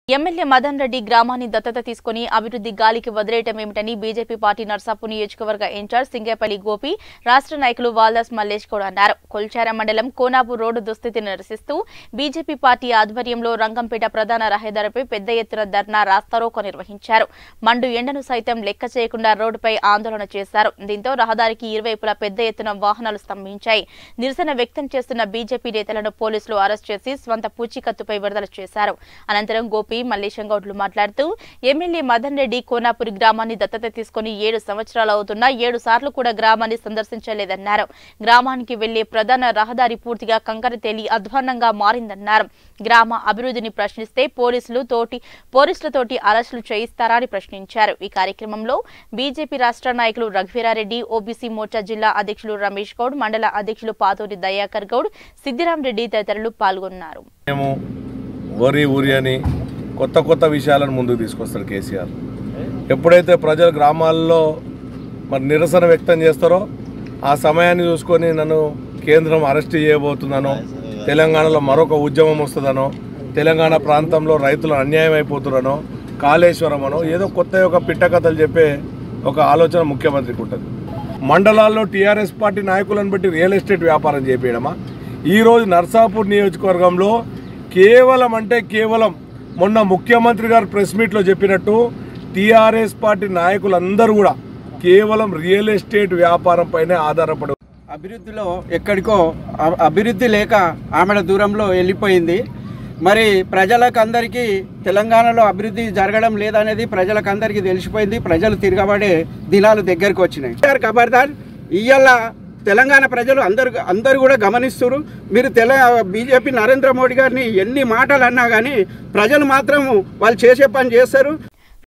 MLA Madan Reddy గ్రామాన్ని దత్తత తీసుకుని అభివృద్ధి గాలికి వదిలేయటం ఏమిటని బీజేపీ పార్టీ నర్సాపూర్ నియోజకవర్గ ఇన్ఛార్జ్ సింగేపల్లి గోపి రాష్ట్ర నాయకులు వాల్దాస్ మల్లేష్ గౌడ్ అన్నారు కొల్చార మండలం కోనాపూర్ రోడ్డు దుస్థితిని నిరసిస్తూ బీజేపీ పార్టీ ఆధ్వర్యంలో రంగంపేట ప్రధాన రహదారిపై పెద్ద ఎత్తున ధర్నా రాస్తారోకో నిర్వహించారు మండు ఎండను సైతం లెక్క చేయకుండా రోడ్డుపై ఆందోళన చేశారు దీంతో రహదారికి ఇరువైపులా పెద్ద ఎత్తున వాహనాలు స్తంభించాయి నిరసన వ్యక్తం చేస్తున్న బీజేపీ నేతలను పోలీసులు అరెస్ట్ చేసి స్వంత పూచీకత్తుపై విడుదల చేశారు అనంతరం గోపి మల్లేశం గౌడ్లు మాట్లాడుతూ ఎమ్మెల్యే మదన్ రెడ్డి కోనాపురి గ్రామాన్ని దత్తత తీసుకుని ఏడు సంవత్సరాలు అవుతున్నా ఏడు సార్లు కూడా గ్రామాన్ని సందర్శించలేదన్నారు గ్రామానికి వెళ్లే ప్రధాన రహదారి పూర్తిగా కంకర తేలి అధ్వాన్నంగా మారిందన్నారు గ్రామ అభివృద్ధిని ప్రశ్నిస్తే పోలీసులు తోటి పోలీసులతోటి అరెస్టులు చేయిస్తారా అని ప్రశ్నించారు ఈ కార్యక్రమంలో బీజేపీ రాష్ట్ర నాయకులు రఘువీరారెడ్డి ఓబీసీ మోర్చా జిల్లా అధ్యక్షులు రమేష్ గౌడ్ మండల అధ్యక్షులు పాతూరి దయాకర్ గౌడ్ సిద్దిరాం రెడ్డి తదితరులు పాల్గొన్నారు మేము వరి ఊరి అని కొత్త కొత్త విషయాలను ముందుకు తీసుకొస్తాడు కేసీఆర్ ఎప్పుడైతే ప్రజలు గ్రామాల్లో మరి నిరసన వ్యక్తం చేస్తారో ఆ సమయాన్ని చూసుకొని నన్ను కేంద్రం అరెస్ట్ చేయబోతున్నానో తెలంగాణలో మరొక ఉద్యమం వస్తుందనో తెలంగాణ ప్రాంతంలో రైతులు అన్యాయం అయిపోతున్నానో కాళేశ్వరం అనో ఏదో కొత్త ఒక పిట్టకథలు చెప్పే ఒక ఆలోచన ముఖ్యమంత్రికి ఉంటుంది మండలాల్లో టీఆర్ఎస్ పార్టీ నాయకులను బట్టి రియల్ ఎస్టేట్ వ్యాపారం చేపించడమా ఈరోజు నర్సాపూర్ నియోజకవర్గంలో కేవలం అంటే కేవలం మొన్న ముఖ్యమంత్రి గారు ప్రెస్ మీట్లో చెప్పినట్టు టీఆర్ఎస్ పార్టీ నాయకులందరూ కూడా కేవలం రియల్ ఎస్టేట్ వ్యాపారం పైనే ఆధారపడి అభివృద్ధిలో ఎక్కడికో అ- అభివృద్ధి లేక ఆమెడ దూరంలో వెళ్ళిపోయింది మరి ప్రజలకు అందరికీ తెలంగాణలో అభివృద్ధి జరగడం లేదనేది ప్రజలకు అందరికీ తెలిసిపోయింది ప్రజలు తిరగబడే దినాలు దగ్గరికి వచ్చినాయి సార్ ఖబర్దార్ ఇవాళ తెలంగాణ ప్రజలు అందరు అందరూ కూడా గమనిస్తున్నారు మీరు తెల బీజేపీ నరేంద్ర మోడీ గారిని ఎన్ని మాటలు అన్నా కానీ ప్రజలు మాత్రం వాళ్ళు చేసే పని చేస్తారు